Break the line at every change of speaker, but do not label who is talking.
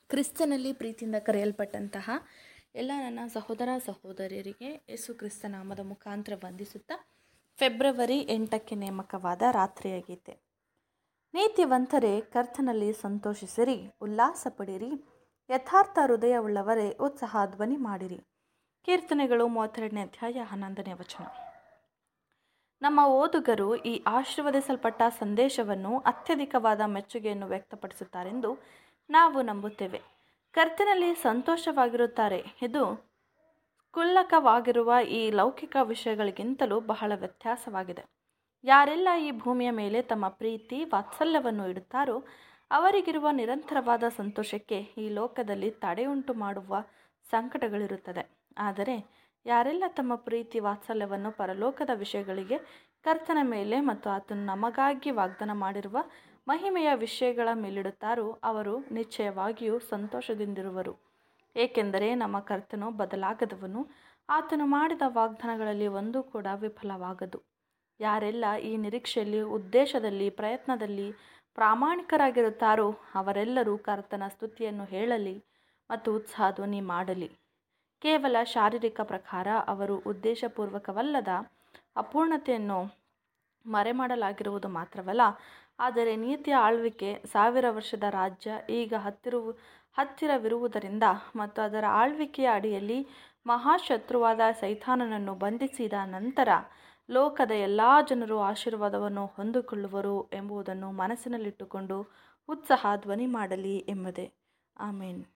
ಕ್ರಿಸ್ತನಲ್ಲಿ ಪ್ರೀತಿಯಿಂದ ಕರೆಯಲ್ಪಟ್ಟಂತಹ ಎಲ್ಲ ನನ್ನ ಸಹೋದರ ಸಹೋದರಿಯರಿಗೆ ಯೇಸು ಕ್ರಿಸ್ತ ನಾಮದ ಮುಖಾಂತರ ವಂದಿಸುತ್ತಾ ಫೆಬ್ರವರಿ ಎಂಟಕ್ಕೆ ನೇಮಕವಾದ ರಾತ್ರಿಯ ಗೀತೆ ನೀತಿವಂತರೇ ಕರ್ತನಲ್ಲಿ ಸಂತೋಷಿಸಿರಿ ಉಲ್ಲಾಸ ಪಡಿರಿ ಯಥಾರ್ಥ ಹೃದಯವುಳ್ಳವರೇ ಉತ್ಸಾಹ ಧ್ವನಿ ಮಾಡಿರಿ ಕೀರ್ತನೆಗಳು ಮೂವತ್ತೆರಡನೇ ಅಧ್ಯಾಯ ಹನ್ನೊಂದನೇ ವಚನ ನಮ್ಮ ಓದುಗರು ಈ ಆಶೀರ್ವದಿಸಲ್ಪಟ್ಟ ಸಂದೇಶವನ್ನು ಅತ್ಯಧಿಕವಾದ ಮೆಚ್ಚುಗೆಯನ್ನು ವ್ಯಕ್ತಪಡಿಸುತ್ತಾರೆಂದು ನಾವು ನಂಬುತ್ತೇವೆ ಕರ್ತನಲ್ಲಿ ಸಂತೋಷವಾಗಿರುತ್ತಾರೆ ಇದು ಕ್ಷುಲ್ಲಕವಾಗಿರುವ ಈ ಲೌಕಿಕ ವಿಷಯಗಳಿಗಿಂತಲೂ ಬಹಳ ವ್ಯತ್ಯಾಸವಾಗಿದೆ ಯಾರೆಲ್ಲ ಈ ಭೂಮಿಯ ಮೇಲೆ ತಮ್ಮ ಪ್ರೀತಿ ವಾತ್ಸಲ್ಯವನ್ನು ಇಡುತ್ತಾರೋ ಅವರಿಗಿರುವ ನಿರಂತರವಾದ ಸಂತೋಷಕ್ಕೆ ಈ ಲೋಕದಲ್ಲಿ ತಡೆಯುಂಟು ಮಾಡುವ ಸಂಕಟಗಳಿರುತ್ತದೆ ಆದರೆ ಯಾರೆಲ್ಲ ತಮ್ಮ ಪ್ರೀತಿ ವಾತ್ಸಲ್ಯವನ್ನು ಪರಲೋಕದ ವಿಷಯಗಳಿಗೆ ಕರ್ತನ ಮೇಲೆ ಮತ್ತು ಆತನು ನಮಗಾಗಿ ವಾಗ್ದಾನ ಮಾಡಿರುವ ಮಹಿಮೆಯ ವಿಷಯಗಳ ಮೇಲಿಡುತ್ತಾರೋ ಅವರು ನಿಶ್ಚಯವಾಗಿಯೂ ಸಂತೋಷದಿಂದಿರುವರು ಏಕೆಂದರೆ ನಮ್ಮ ಕರ್ತನು ಬದಲಾಗದವನು ಆತನು ಮಾಡಿದ ವಾಗ್ದಾನಗಳಲ್ಲಿ ಒಂದೂ ಕೂಡ ವಿಫಲವಾಗದು ಯಾರೆಲ್ಲ ಈ ನಿರೀಕ್ಷೆಯಲ್ಲಿ ಉದ್ದೇಶದಲ್ಲಿ ಪ್ರಯತ್ನದಲ್ಲಿ ಪ್ರಾಮಾಣಿಕರಾಗಿರುತ್ತಾರೋ ಅವರೆಲ್ಲರೂ ಕರ್ತನ ಸ್ತುತಿಯನ್ನು ಹೇಳಲಿ ಮತ್ತು ಉತ್ಸಾಹ ಧ್ವನಿ ಮಾಡಲಿ ಕೇವಲ ಶಾರೀರಿಕ ಪ್ರಕಾರ ಅವರು ಉದ್ದೇಶಪೂರ್ವಕವಲ್ಲದ ಅಪೂರ್ಣತೆಯನ್ನು ಮರೆಮಾಡಲಾಗಿರುವುದು ಮಾತ್ರವಲ್ಲ ಆದರೆ ನೀತಿಯ ಆಳ್ವಿಕೆ ಸಾವಿರ ವರ್ಷದ ರಾಜ್ಯ ಈಗ ಹತ್ತಿರುವ ಹತ್ತಿರವಿರುವುದರಿಂದ ಮತ್ತು ಅದರ ಆಳ್ವಿಕೆಯ ಅಡಿಯಲ್ಲಿ ಮಹಾಶತ್ರುವಾದ ಸೈತಾನನನ್ನು ಬಂಧಿಸಿದ ನಂತರ ಲೋಕದ ಎಲ್ಲ ಜನರು ಆಶೀರ್ವಾದವನ್ನು ಹೊಂದಿಕೊಳ್ಳುವರು ಎಂಬುದನ್ನು ಮನಸ್ಸಿನಲ್ಲಿಟ್ಟುಕೊಂಡು ಉತ್ಸಾಹ ಧ್ವನಿ ಮಾಡಲಿ ಎಂಬುದೇ ಆಮೇನ್